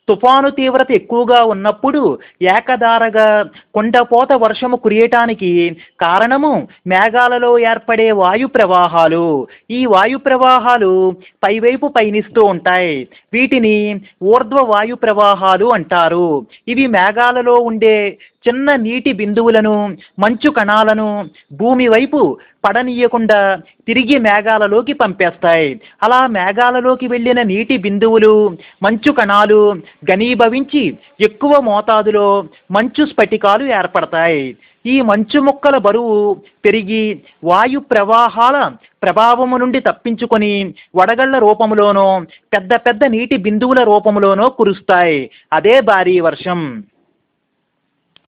తుఫాను తీవ్రత ఎక్కువగా ఉన్నప్పుడు ఏకధారగా కుండపోత వర్షము కురియటానికి కారణము మేఘాలలో ఏర్పడే వాయు ప్రవాహాలు ఈ వాయు ప్రవాహాలు పైవైపు పయనిస్తూ ఉంటాయి వీటిని ఊర్ధ్వ వాయు ప్రవాహాలు అంటారు ఇవి మేఘాలలో ఉండే చిన్న నీటి బిందువులను మంచు కణాలను భూమి వైపు పడనీయకుండా తిరిగి మేఘాలలోకి పంపేస్తాయి అలా మేఘాలలోకి వెళ్ళిన నీటి బిందువులు మంచు కణాలు ఘనీభవించి ఎక్కువ మోతాదులో మంచు స్ఫటికాలు ఏర్పడతాయి ఈ మంచు ముక్కల బరువు పెరిగి వాయు ప్రవాహాల ప్రభావము నుండి తప్పించుకొని వడగళ్ల రూపంలోనో పెద్ద పెద్ద నీటి బిందువుల రూపంలోనో కురుస్తాయి అదే భారీ వర్షం